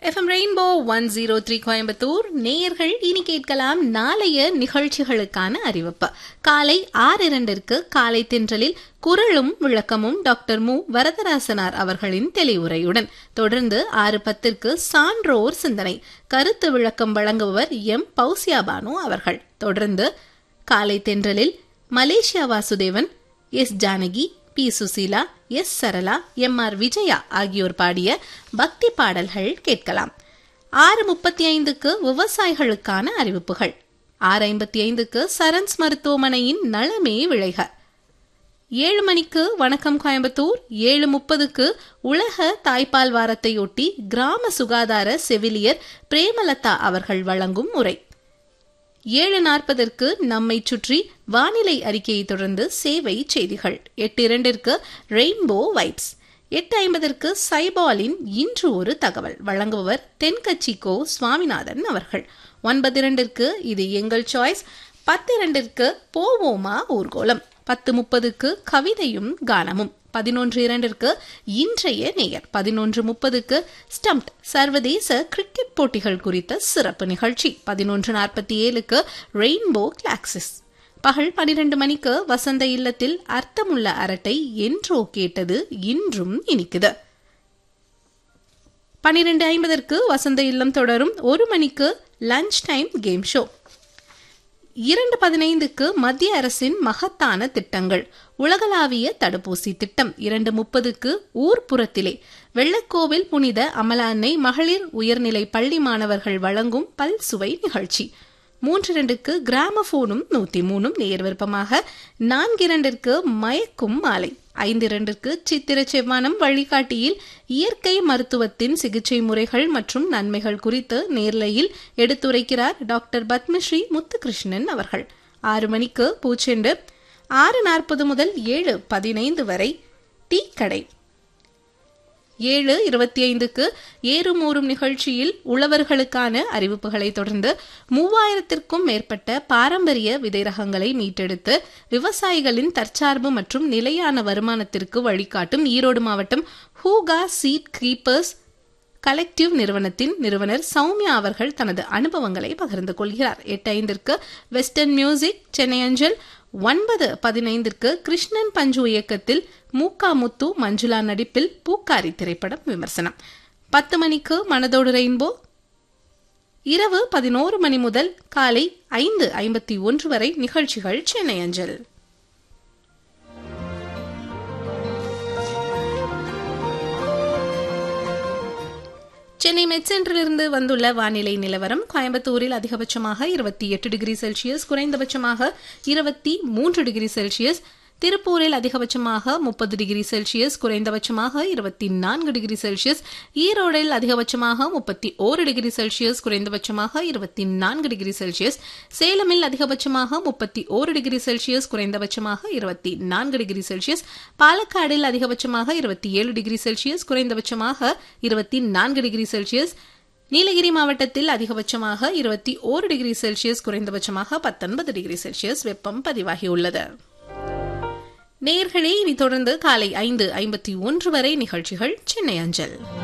FM rainbow one zero three Coimbatore நேயர்கள் இனி கேட்கலாம் நாளைய நிகழ்ச்சிகளுக்கான அறிவிப்பு காலை ஆறு இரண்டிற்கு காலை தென்றலில் குரலும் விளக்கமும் டாக்டர் மு வரதராசனார் அவர்களின் தெளிவுரையுடன் தொடர்ந்து ஆறு பத்திற்கு சான்றோர் சிந்தனை கருத்து விளக்கம் வழங்குபவர் எம் பௌசியாபானு அவர்கள் தொடர்ந்து காலை தென்றலில் Malaysia Vasudevan S Janaki P Susheela S Sarala M R Vijaya ஆகியோர் பாடிய பக்தி பாடல்கள் கேட்கலாம் ஆறு முப்பத்தி ஐந்துக்கு விவசாயிகளுக்கான அறிவிப்புகள் ஆறு ஐம்பத்தி ஐந்துக்கு சரன்ஸ் மருத்துவமனையின் நலமே விளைக ஏழு மணிக்கு வணக்கம் கோயம்புத்தூர் ஏழு முப்பதுக்கு உலக தாய்ப்பால் வாரத்தையொட்டி கிராம சுகாதார செவிலியர் பிரேமலதா அவர்கள் வழங்கும் உரை ஏழு நாற்பதற்கு நம்மை சுற்றி வானிலை அறிக்கையை தொடர்ந்து சேவை செய்திகள் எட்டு இரண்டிற்கு ரெயின்போ வைப்ஸ் எட்டு ஐம்பதற்கு சைபாலின் இன்று ஒரு தகவல் வழங்குபவர் தென்கட்சி கோ சுவாமிநாதன் அவர்கள் ஒன்பது இரண்டிற்கு இது எங்கள் சாய்ஸ் பத்து இரண்டிற்கு போவோமா ஊர்கோலம் பத்து முப்பதுக்கு கவிதையும் கானமும் பதினொன்று இரண்டிற்கு இன்றைய நேயர் பதினொன்று முப்பதுக்கு ஸ்டம்ப்ட் சர்வதேச கிரிக்கெட் போட்டிகள் குறித்த சிறப்பு நிகழ்ச்சி பதினொன்று நாற்பத்தி ஏழுக்கு ரெயின்போ கிளாக்சிஸ் பகல் பனிரெண்டு மணிக்கு வசந்த இல்லத்தில் அர்த்தமுள்ள அரட்டை என்றோ கேட்டது இன்றும் இனிக்குது பனிரெண்டு ஐம்பதற்கு வசந்த இல்லம் தொடரும் ஒரு மணிக்கு லஞ்ச் டைம் கேம் ஷோ இரண்டு பதினைந்துக்கு மத்திய அரசின் மகத்தான திட்டங்கள் உலகளாவிய தடுப்பூசி திட்டம் இரண்டு முப்பதுக்கு ஊர்ப்புறத்திலே வெள்ளக்கோவில் புனித அமலான்னை மகளிர் உயர்நிலை பள்ளி மாணவர்கள் வழங்கும் பல் சுவை நிகழ்ச்சி மூன்று இரண்டுக்கு கிராமபோனும் நூத்தி மூணும் நேர் விருப்பமாக நான்கு இரண்டிற்கு மயக்கும் மாலை ஐந்து இரண்டிற்கு சித்திர செவ்வானம் வழிகாட்டியில் இயற்கை மருத்துவத்தின் சிகிச்சை முறைகள் மற்றும் நன்மைகள் குறித்து நேர்லையில் எடுத்துரைக்கிறார் டாக்டர் பத்மஸ்ரீ முத்துகிருஷ்ணன் அவர்கள் ஆறு மணிக்கு பூச்செண்டு ஆறு நாற்பது முதல் ஏழு பதினைந்து வரை டீ கடை ஏழு இருபத்தி ஐந்துக்கு ஏறும் ஊறும் நிகழ்ச்சியில் உழவர்களுக்கான அறிவிப்புகளை தொடர்ந்து மூவாயிரத்திற்கும் மேற்பட்ட பாரம்பரிய விதை ரகங்களை மீட்டெடுத்து விவசாயிகளின் தற்சார்பு மற்றும் நிலையான வருமானத்திற்கு வழிகாட்டும் ஈரோடு மாவட்டம் ஹூகா சீட் கிரீப்பர்ஸ் கலெக்டிவ் நிறுவனத்தின் நிறுவனர் சௌமியா அவர்கள் தனது அனுபவங்களை பகிர்ந்து கொள்கிறார் எட்டு ஐந்திற்கு வெஸ்டர்ன் மியூசிக் சென்னை அஞ்சல் ஒன்பது பதினைந்திற்கு கிருஷ்ணன் பஞ்சு இயக்கத்தில் மூக்கா முத்து மஞ்சுளா நடிப்பில் பூக்காரி திரைப்படம் விமர்சனம் பத்து மணிக்கு மனதோடு ரெயின்போ இரவு பதினோரு மணி முதல் காலை ஐந்து ஐம்பத்தி ஒன்று வரை நிகழ்ச்சிகள் சென்னை அஞ்சல் சென்னை மெட் சென்டரிலிருந்து வந்துள்ள வானிலை நிலவரம் கோயம்புத்தூரில் அதிகபட்சமாக இருபத்தி எட்டு டிகிரி செல்சியஸ் குறைந்தபட்சமாக இருபத்தி மூன்று டிகிரி செல்சியஸ் திருப்பூரில் அதிகபட்சமாக முப்பது டிகிரி செல்சியஸ் குறைந்தபட்சமாக இருபத்தி நான்கு டிகிரி செல்சியஸ் ஈரோடில் அதிகபட்சமாக முப்பத்தி ஓரு டிகிரி செல்சியஸ் குறைந்தபட்சமாக இருபத்தி நான்கு டிகிரி செல்சியஸ் சேலமில் அதிகபட்சமாக முப்பத்தி ஓரு டிகிரி செல்சியஸ் குறைந்தபட்சமாக இருபத்தி நான்கு டிகிரி செல்சியஸ் பாலக்காடில் அதிகபட்சமாக இருபத்தி ஏழு டிகிரி செல்சியஸ் குறைந்தபட்சமாக இருபத்தி நான்கு டிகிரி செல்சியஸ் நீலகிரி மாவட்டத்தில் அதிகபட்சமாக இருபத்தி ஓரு டிகிரி செல்சியஸ் குறைந்தபட்சமாக பத்தொன்பது டிகிரி செல்சியஸ் வெப்பம் பதிவாகியுள்ளது நேர்களே இனி தொடர்ந்து காலை ஐந்து ஐம்பத்தி ஒன்று வரை நிகழ்ச்சிகள் சென்னை அஞ்சல்